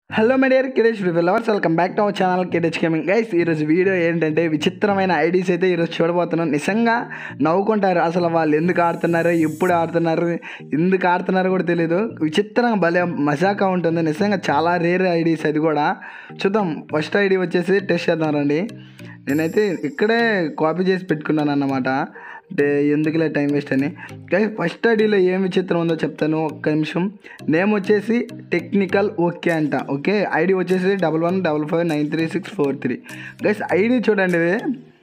hello my dear Kiresh lovers welcome back to our channel Kiresh gaming guys ఈరోజు video ఏంటంటే విచిత్రమైన IDs అయితే ఈరోజు చూడబోతున్నాం నిజంగా నవ్వుకుంటారు అసలు వాళ్ళు ఎందుకు ఆడుతున్నారు ఎప్పుడు ఆడుతున్నారు ఎందుకు ఆడుతున్నారో కూడా తెలియదు విచిత్రంగా భలే మజాకా ఉంటుంది నిజంగా చాలా రేర్ ఐడీస్ అది కూడా చూద్దాం ఫస్ట్ ఐడి వచ్చేసి టెస్ట్ చేద్దాం రండి నేనైతే ఇక్కడే కాపీ చేసి పెట్టుకున్నాను అన్నమాట అంటే ఎందుకులే టైం వేస్ట్ అని కానీ ఫస్ట్ ఐడిలో ఏం విచిత్రం ఉందో చెప్తాను ఒక్క నిమిషం నేమ్ వచ్చేసి టెక్నికల్ ఓకే అంట ఓకే ఐడి వచ్చేసి double one double five nine three six four three guys ID చూడండి ఇది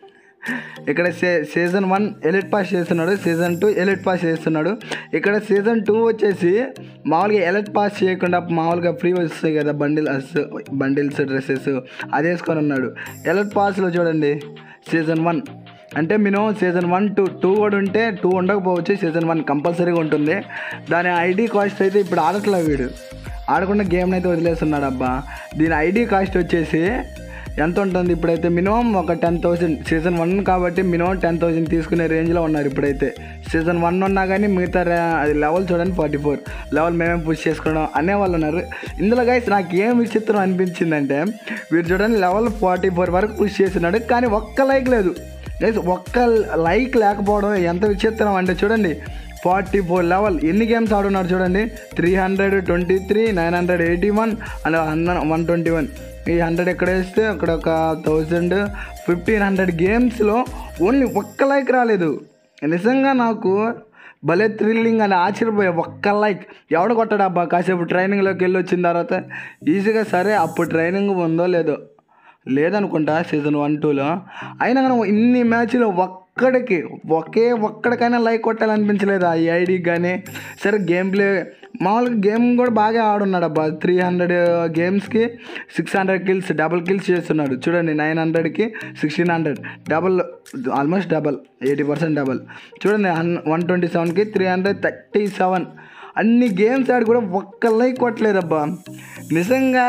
ఇక్కడ సే సీజన్ వన్ ఎలిట్ పాస్ చేస్తున్నాడు సీజన్ టూ ఎలిట్ పాస్ చేస్తున్నాడు ఇక్కడ సీజన్ టూ వచ్చేసి మామూలుగా ఎలిట్ పాస్ చేయకుండా మామూలుగా ఫ్రీ వస్తాయి కదా బండిల్స్ బండిల్స్ డ్రెస్సెస్ అది వేసుకొని ఉన్నాడు ఎలిట్ పాస్లో చూడండి సీజన్ వన్ అంటే minimum season one two two కూడా ఉంటే టూ ఉండకపోవచ్చు సీజన్ వన్ కంపల్సరీగా ఉంటుంది దాని ఐడి కాస్ట్ అయితే ఇప్పుడు ఆడట్లే వీడు ఆడకుండా గేమ్ని అయితే వదిలేస్తున్నాడు అబ్బా దీని ఐడి కాస్ట్ వచ్చేసి ఎంత ఉంటుంది ఇప్పుడైతే మినిమం ఒక టెన్ థౌసండ్ సీజన్ వన్ కాబట్టి మినిమం టెన్ థౌసండ్ తీసుకునే రేంజ్లో ఉన్నారు ఇప్పుడైతే సీజన్ వన్ ఉన్నా కానీ మిగతా రే- అది లెవెల్ చూడండి ఫార్టీ ఫోర్ లెవెల్ మేమే పుష్ చేసుకోవడం అనే వాళ్ళు ఉన్నారు ఇందులో గైస్ నాకు ఏం విచిత్రం అనిపించిందంటే వీడు చూడండి లెవెల్ ఫార్టీ ఫోర్ వరకు పుష్ చేస్తున్నాడు కానీ ఒక్క లైక్ లేదు గైస్ ఒక్క లైక్ లేకపోవడం ఎంత విచిత్రం అంటే చూడండి ఫార్టీ ఫోర్ లెవెల్ ఎన్ని గేమ్స్ ఆడున్నారు చూడండి three hundred twenty three nine hundred eighty one and hundred one twenty one ఈ హండ్రెడ్ ఎక్కడ వేస్తే అక్కడ ఒక థౌజండ్ ఫిఫ్టీన్ హండ్రెడ్ గేమ్స్లో ఓన్లీ ఒక్క లైక్ రాలేదు నిజంగా నాకు భలే థ్రిల్లింగ్ అని ఆశ్చర్యపోయా ఒక్క లైక్ ఎవడు కొట్టాడు అబ్బా కాసేపు ట్రైనింగ్లోకి వెళ్ళి వచ్చిన తర్వాత ఈజీగా సరే అప్పుడు ట్రైనింగ్ ఉందో లేదో లేదనుకుంటా సీజన్ వన్ టూలో అయినా కానీ ఇన్ని మ్యాచ్లు ఒక్కడికి ఒకే ఒక్కడికైనా లైక్ కొట్టాలనిపించలేదు ఈ ఐడికి కానీ సరే గేమ్ ప్లే మామూలుగా గేమ్ కూడా బాగా ఆడున్నాడు అబ్బా త్రీ హండ్రెడ్ గేమ్స్కి six hundred kills double kills చేస్తున్నాడు చూడండి నైన్ హండ్రెడ్కి sixteen hundred double almost double eighty percent double చూడండి వన్ ట్వంటీ సెవెన్కి త్రీ హండ్రెడ్ థర్టీ సెవెన్ అన్ని గేమ్స్ ఆడి కూడా ఒక్క లైక్ కొట్టలేదబ్బా నిజంగా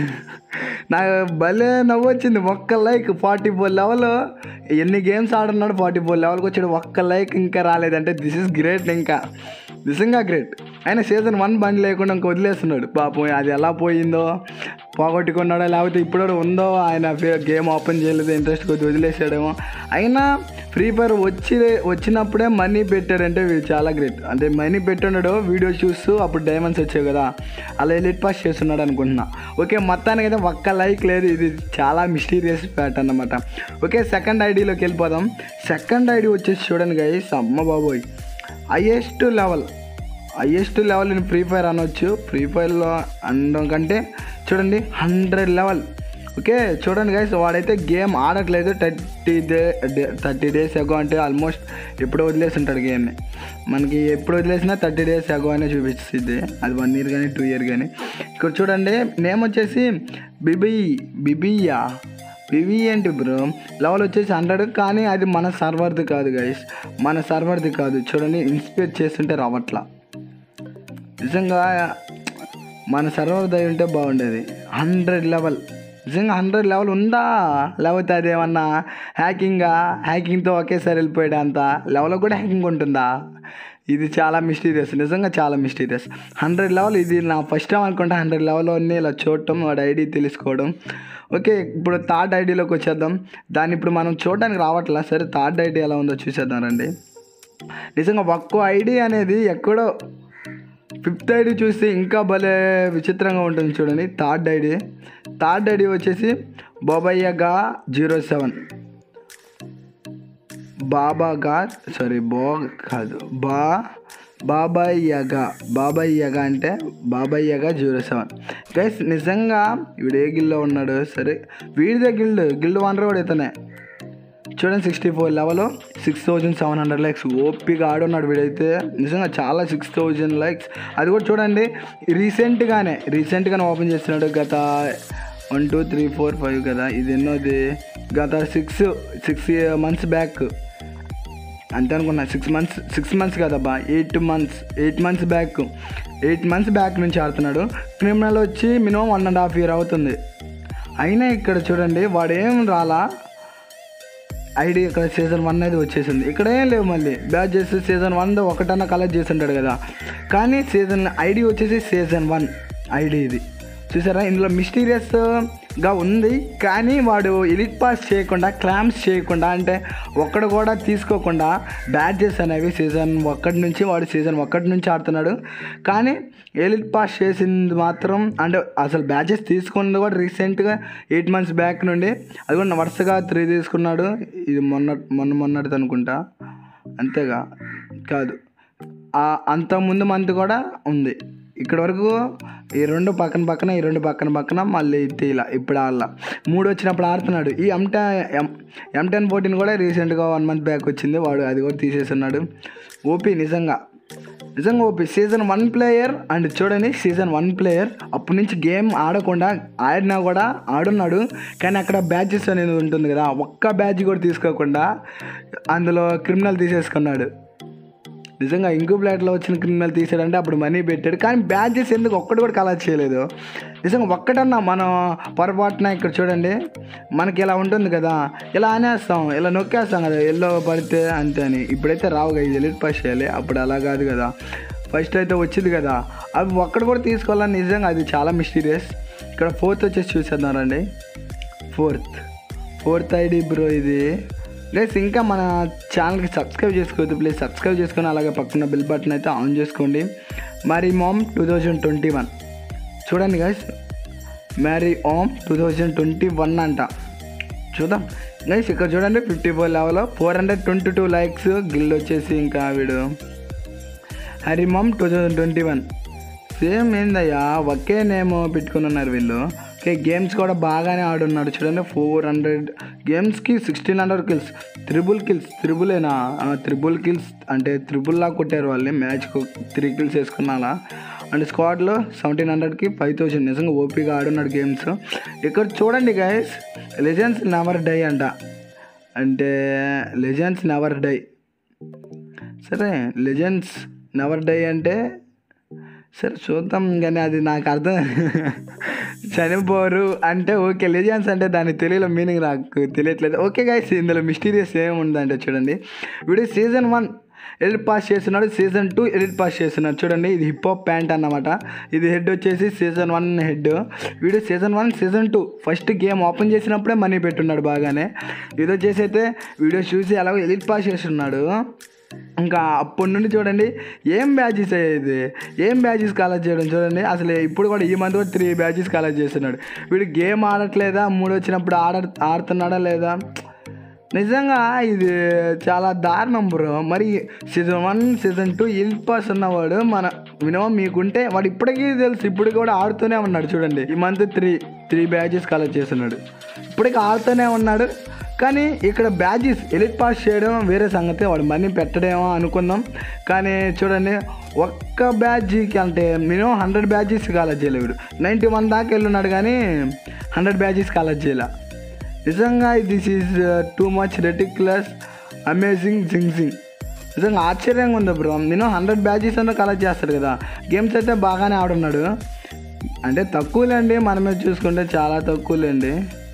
నాకు భలే నవ్వు వచ్చింది ఒక్క లైక్ ఫార్టీ ఫోర్ లెవెల్ ఎన్ని గేమ్స్ ఆడున్నాడు ఫార్టీ ఫోర్ లెవెల్కి వచ్చాడు ఒక్క లైక్ ఇంకా రాలేదంటే దిస్ ఇస్ గ్రేట్ ఇంకా నిజంగా గ్రేట్ ఆయన సీజన్ వన్ బండి లేకుండా ఇంకా వదిలేస్తున్నాడు పాపం అది ఎలా పోయిందో పోగొట్టుకున్నాడో లేకపోతే ఇప్పుడు ఉందో ఆయన గేమ్ ఓపెన్ చేయలేదు ఇంట్రెస్ట్ కొద్ది వదిలేసాడేమో అయినా ఫ్రీ ఫైర్ వచ్చి వచ్చినప్పుడే మనీ పెట్టాడంటే వీడు చాలా గ్రేట్ అంటే మనీ పెట్టున్నాడు వీడియో చూస్తూ అప్పుడు డైమండ్స్ వచ్చాయి కదా అలా ఎలిట్ పాస్ చేస్తున్నాడు అనుకుంటున్నా ఓకే మొత్తానికి అయితే ఒక్క లైక్ లేదు ఇది చాలా మిస్టీరియస్ ప్యాట్ అన్నమాట ఓకే సెకండ్ ఐడిలోకి వెళ్ళిపోదాం సెకండ్ ఐడి వచ్చేసి చూడండి గైస్ అమ్మ బాబోయ్ highest level highest level in free fire అనొచ్చు ఫ్రీ ఫైర్లో అనడం కంటే చూడండి హండ్రెడ్ లెవెల్ ఓకే చూడండి గైస్ వాడైతే గేమ్ ఆడట్లేదు thirty day thirty days ago అంటే ఆల్మోస్ట్ ఎప్పుడు వదిలేసి ఉంటాడు గేమ్ని మనకి ఎప్పుడు వదిలేసినా థర్టీ డేస్ ఎగో అనే చూపిస్తుంది అది వన్ ఇయర్ కానీ టూ ఇయర్ కానీ ఇక్కడ చూడండి నేమ్ వచ్చేసి బిబి బిబియా బివి ఏంటి బ్రో లెవెల్ వచ్చేసి హండ్రెడ్ కానీ అది మన సర్వర్ది కాదు గైస్ మన సర్వర్ది కాదు చూడండి ఇన్స్పైర్ చేస్తుంటే రావట్లా నిజంగా మన సర్వర్ దయ ఉంటే బాగుండేది హండ్రెడ్ లెవెల్ నిజంగా హండ్రెడ్ లెవెల్ ఉందా లేకపోతే అదేమన్నా హ్యాకింగా హ్యాకింగ్తో ఒకేసారి వెళ్ళిపోయాడు అంత లెవెల్ కూడా హ్యాకింగ్ ఉంటుందా ఇది చాలా మిస్టీరియస్ నిజంగా చాలా మిస్టీరియస్ హండ్రెడ్ లెవెల్ ఇది నా ఫస్ట్ టైం అనుకుంటా హండ్రెడ్ లెవెల్లో ఇలా చూడటం వాడి ఐడి తెలుసుకోవడం ఓకే ఇప్పుడు థర్డ్ ఐడిలోకి వచ్చేద్దాం దాన్ని ఇప్పుడు మనం చూడడానికి రావట్లా సరే థర్డ్ ఐడి ఎలా ఉందో చూసేద్దాం రండి నిజంగా ఒక్కో ఐడి అనేది ఎక్కడో ఫిఫ్త్ ఐడి చూస్తే ఇంకా భలే విచిత్రంగా ఉంటుంది చూడండి థర్డ్ ఐడి థర్డ్ ఐడి వచ్చేసి బొబయ్యగా జీరో సెవెన్ బాబాగా సారీ బో కాదు బా బాబాయ్ యగా బాబాయ్ యగా అంటే బాబాయ్ యగా జీరో సెవెన్ గైస్ నిజంగా వీడు ఏ గిల్లో ఉన్నాడు సరే వీడిదే గిల్డ్ గిల్డ్ వనరు కూడా ఇతనే చూడండి sixty four level six thousand seven hundred likes ఓపిగా ఆడున్నాడు వీడైతే నిజంగా చాలా సిక్స్ థౌజండ్ లైక్స్ అది కూడా చూడండి రీసెంట్గానే రీసెంట్గానే ఓపెన్ చేస్తున్నాడు గత one two three four five కదా ఇది ఎన్నోది గత సిక్స్ సిక్స్ మంత్స్ బ్యాక్ అంతే అనుకున్నా సిక్స్ మంత్స్ సిక్స్ మంత్స్ కదబ్బా eight months eight months back eight months back నుంచి ఆడుతున్నాడు క్రిమినల్ వచ్చి minimum one and half year అవుతుంది అయినా ఇక్కడ చూడండి వాడు ఏం రాలా ఐడి ఇక్కడ సీజన్ వన్ అనేది వచ్చేసింది ఇక్కడ ఏం లేవు మళ్ళీ బ్యాచ్ చేసి సీజన్ వన్ ఒకటన్నా కలెక్ట్ చేసి ఉంటాడు కదా కానీ సీజన్ ఐడి వచ్చేసి సీజన్ వన్ ఐడి ఇది చూసారా ఇందులో మిస్టీరియస్గా ఉంది కానీ వాడు ఎలిట్ పాస్ చేయకుండా క్లామ్స్ చేయకుండా అంటే ఒక్కడు కూడా తీసుకోకుండా బ్యాడ్జెస్ అనేవి సీజన్ ఒక్కటి నుంచి వాడు సీజన్ ఒక్కటి నుంచి ఆడుతున్నాడు కానీ ఎలిట్ పాస్ చేసింది మాత్రం అంటే అసలు బ్యాచెస్ తీసుకున్నది కూడా రీసెంట్గా ఎయిట్ మంత్స్ బ్యాక్ నుండి అది కూడా వరుసగా త్రీ తీసుకున్నాడు ఇది మొన్న మొన్న మొన్నటిది అనుకుంటా అంతేగా కాదు ఆ అంత ముందు మంత్ కూడా ఉంది ఇక్కడ వరకు ఈ రెండు పక్కన పక్కన ఈ రెండు పక్కన పక్కన మళ్ళీ ఇలా ఇప్పుడు ఆడాల మూడు వచ్చినప్పుడు ఆడుతున్నాడు ఈ ఎం ఎం ఎం టెన్ ఫోర్టీన్ కూడా రీసెంట్గా వన్ మంత్ బ్యాక్ వచ్చింది వాడు అది కూడా తీసేస్తున్నాడు ఓపీ నిజంగా నిజంగా OP season one player and చూడండి సీజన్ వన్ ప్లేయర్ అప్పటి నుంచి గేమ్ ఆడకుండా ఆడినా కూడా ఆడున్నాడు కానీ అక్కడ బ్యాచెస్ అనేది ఉంటుంది కదా ఒక్క బ్యాచ్ కూడా తీసుకోకుండా అందులో క్రిమినల్ తీసేసుకున్నాడు నిజంగా ఇంకో ప్లేట్లో వచ్చిన క్రిమినల్ తీసాడంటే అప్పుడు మనీ పెట్టాడు కానీ బ్యాచెస్ ఎందుకు ఒక్కటి కూడా కలర్ చేయలేదు నిజంగా ఒక్కటన్నా మనం పొరపాటున ఇక్కడ చూడండి మనకి ఇలా ఉంటుంది కదా ఇలా అనేస్తాం ఇలా నొక్కేస్తాం కదా ఎల్లో పడితే అంతే అని ఇప్పుడైతే రావు కదా ఇది ఎలిట్ పాస్ చేయాలి అప్పుడు అలా కాదు కదా ఫస్ట్ అయితే వచ్చింది కదా అవి ఒక్కటి కూడా తీసుకోవాలని నిజంగా అది చాలా మిస్టీరియస్ ఇక్కడ ఫోర్త్ వచ్చేసి చూసేద్దామండి ఫోర్త్ ఫోర్త్ ఐడి బ్రో ఇది ప్లస్ ఇంకా మన ఛానల్కి సబ్స్క్రైబ్ చేసుకోవద్దు ప్లీజ్ సబ్స్క్రైబ్ చేసుకొని అలాగే పక్కన బిల్ బటన్ అయితే ఆన్ చేసుకోండి మరి మామ్ టూ థౌజండ్ ట్వంటీ వన్ చూడండి గైస్ మ్యారీ ఓమ్ టూ థౌజండ్ ట్వంటీ వన్ అంట చూద్దాం గైస్ ఇక్కడ చూడండి fifty four level four hundred twenty two likes guild వచ్చేసి ఇంకా వీడు హరిమమ్ two thousand twenty one same ఏందయ్యా ఒకే నేమ్ పెట్టుకుని ఉన్నారు వీళ్ళు ఓకే గేమ్స్ కూడా బాగానే ఆడున్నాడు చూడండి ఫోర్ హండ్రెడ్ గేమ్స్కి sixteen hundred kills triple kills త్రిబులేనా త్రిబుల్ కిల్స్ అంటే త్రిబుల్లా కొట్టారు వాళ్ళని మ్యాచ్కు త్రీ కిల్స్ వేసుకున్నాలా అండ్ స్క్వాడ్లో సెవెంటీన్ హండ్రెడ్కి ఫైవ్ థౌసండ్ నిజంగా ఓపీగా ఆడున్నాడు గేమ్స్ ఇక్కడ చూడండి గైస్ లెజెండ్స్ నెవర్ డై అంట అంటే లెజెండ్స్ నెవర్ డై సరే లెజెండ్స్ నెవర్ డై అంటే సరే చూద్దాం కానీ అది నాకు అర్థం చనిపోరు అంటే ఓకే లెజెండ్స్ అంటే దాని తెలుగులో మీనింగ్ నాకు తెలియట్లేదు ఓకే గైస్ ఇందులో మిస్టీరియస్ ఏముందంటే చూడండి వీడు సీజన్ వన్ ఎడిట్ పాస్ చేస్తున్నాడు సీజన్ టూ ఎడిట్ పాస్ చేస్తున్నాడు చూడండి ఇది హిప్ హాప్ ప్యాంట్ అన్నమాట ఇది హెడ్ వచ్చేసి సీజన్ వన్ హెడ్ వీడు season one season two first game open చేసినప్పుడే మనీ పెట్టున్నాడు బాగానే ఇది వచ్చేసి అయితే వీడియో చూసి ఎలాగో ఎడిట్ పాస్ చేస్తున్నాడు ఇంకా అప్పటి నుండి చూడండి ఏం బ్యాచెస్ ఇది ఏం బ్యాచెస్ కాలేజ్ చేయడం చూడండి అసలు ఇప్పుడు కూడా ఈ మంత్ కూడా త్రీ బ్యాచెస్ కాలేజ్ చేస్తున్నాడు వీడు గేమ్ ఆడట్లేదా మూడు వచ్చినప్పుడు ఆడ ఆడుతున్నాడా లేదా నిజంగా ఇది చాలా దారుణం బ్రో మరి season one season two elite pass ఉన్నవాడు మన మినిమం మీకుంటే వాడు ఇప్పటికీ తెలుసు ఇప్పుడు కూడా ఆడుతూనే ఉన్నాడు చూడండి ఈ month three three badges collect చేస్తున్నాడు ఇప్పటికీ ఆడుతూనే ఉన్నాడు కానీ ఇక్కడ బ్యాచెస్ ఎలిట్ పాస్ చేయడం వేరే సంగతి వాడు మనీ పెట్టడేమో అనుకుందాం కానీ చూడండి ఒక్క బ్యాచ్కి అంటే మినిమం హండ్రెడ్ బ్యాచెస్ కాలేజ్ చేయలేడు వీడు నైంటీ వన్ దాకా వెళ్ళున్నాడు కానీ హండ్రెడ్ బ్యాచెస్ కాలేజ్ చేయలే నిజంగా this is too much ridiculous amazing జింగ్జింగ్ నిజంగా ఆశ్చర్యంగా ఉంది బ్రో నేను హండ్రెడ్ బ్యాచెస్ అంతా కలెక్ట్ చేస్తాడు కదా గేమ్స్ అయితే బాగానే ఆడున్నాడు అంటే తక్కువలేండి మనమే చూసుకుంటే చాలా తక్కువలేండి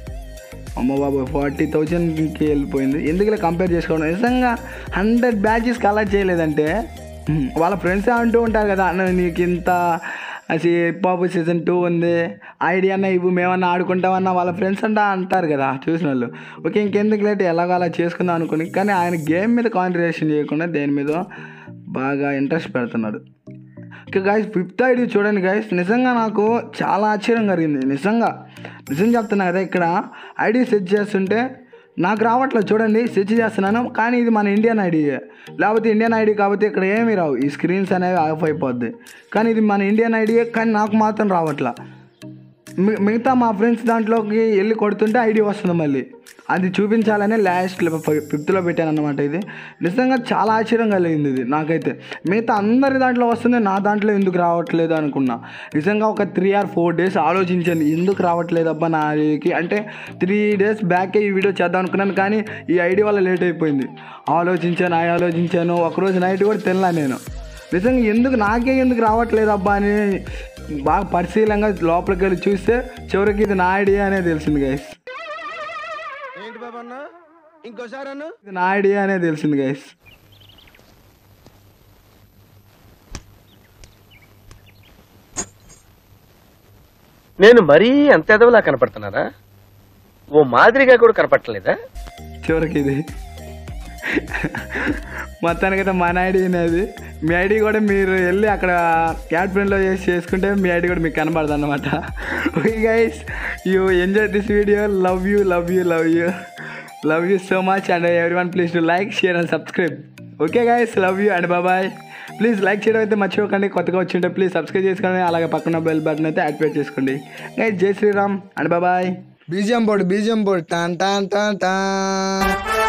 అమ్మ బాబు ఫార్టీ థౌజండ్కి వెళ్ళిపోయింది ఎందుకు ఇలా కంపేర్ చేసుకోవడం నిజంగా హండ్రెడ్ బ్యాచెస్ కలెక్ట్ చేయలేదంటే హ్మ్, వాళ్ళ ఫ్రెండ్స్ అంటూ ఉంటారు కదా అన్న నీకు ఇంత అసలు పాపు సీజన్ టూ ఉంది ఐడియా అన్న ఇవి మేమన్నా ఆడుకుంటామన్నా వాళ్ళ ఫ్రెండ్స్ అంటా అంటారు కదా చూసిన వాళ్ళు ఓకే ఇంకెందుకు లేట్ ఎలాగో అలా చేసుకుందాం అనుకుని కానీ ఆయన గేమ్ మీద కాన్సన్ట్రేషన్ చేయకుండా దేని మీద బాగా ఇంట్రెస్ట్ పెడుతున్నాడు ఓకే గాయస్ ఫిఫ్త్ ఐడి చూడండి గాయస్ నిజంగా నాకు చాలా ఆశ్చర్యం కలిగింది నిజంగా నిజం చెప్తున్నా కదా ఇక్కడ ఐడి సెట్ చేస్తుంటే నాకు రావట్లేదు చూడండి సెర్చ్ చేస్తున్నాను కానీ ఇది మన ఇండియన్ ఐడి లేకపోతే ఇండియన్ ఐడి కాబట్టి ఇక్కడ ఏమీ రావు ఈ స్క్రీన్స్ అనేవి ఆఫ్ అయిపోద్ది కానీ ఇది మన ఇండియన్ ఐడియే కానీ నాకు మాత్రం రావట్లా మి- మిగతా మా ఫ్రెండ్స్ దాంట్లోకి వెళ్ళి కొడుతుంటే ఐడి వస్తుంది మళ్ళీ అది చూపించాలనే లాస్ట్లో ఫిఫ్త్లో పెట్టాను అనమాట ఇది నిజంగా చాలా ఆశ్చర్యం కలిగింది ఇది నాకైతే మిగతా అందరి దాంట్లో వస్తుంది నా దాంట్లో ఎందుకు రావట్లేదు అనుకున్నా నిజంగా ఒక త్రీ ఆర్ ఫోర్ డేస్ ఆలోచించాను ఎందుకు రావట్లేదు అబ్బా నా ఐడికి అంటే త్రీ డేస్ బ్యాకే ఈ వీడియో చేద్దాం అనుకున్నాను కానీ ఈ ఐడి వల్ల లేట్ అయిపోయింది ఆలోచించాను ఆ ఆలోచించాను ఒకరోజు నైట్ కూడా తినలా నేను నిజంగా ఎందుకు నాకే ఎందుకు రావట్లేదు అబ్బా అని బాగా పరిశీలంగా లోపలికి వెళ్ళి చూస్తే చివరికి ఇది నా ఐడియా అనే తెలిసింది గైస్ ఏంటి బాబు అన్న ఇంకోసారి అన్న ఇది నా ఐడియా అనే తెలిసింది గైస్ నేను మరీ అంత ఎదవలా కనపడుతున్నారా ఓ మాదిరిగా కూడా కనపడలేదా చివరికి ఇది మొత్తానికైతే మన ఐడి అది మీ ఐడి కూడా మీరు వెళ్ళి అక్కడ యాడ్ ప్రింట్లో చేసి చేసుకుంటే మీ ఐడి కూడా మీకు కనబడదు అనమాట okay guys you enjoy this video love you love you love you love you so much and everyone please to like share and subscribe okay guys love you and bye bye please like చేయడం అయితే మర్చిపోకండి కొత్తగా వచ్చి ఉంటే please subscribe చేసుకోండి అలాగే పక్కన bell button అయితే యాక్టివేట్ చేసుకోండి గైస్ జై శ్రీరామ్ అండ్ బాబాయ్ బీజియం బోర్డు బీజియం బోర్డు టాన్ టాన్ టాన్ టాన్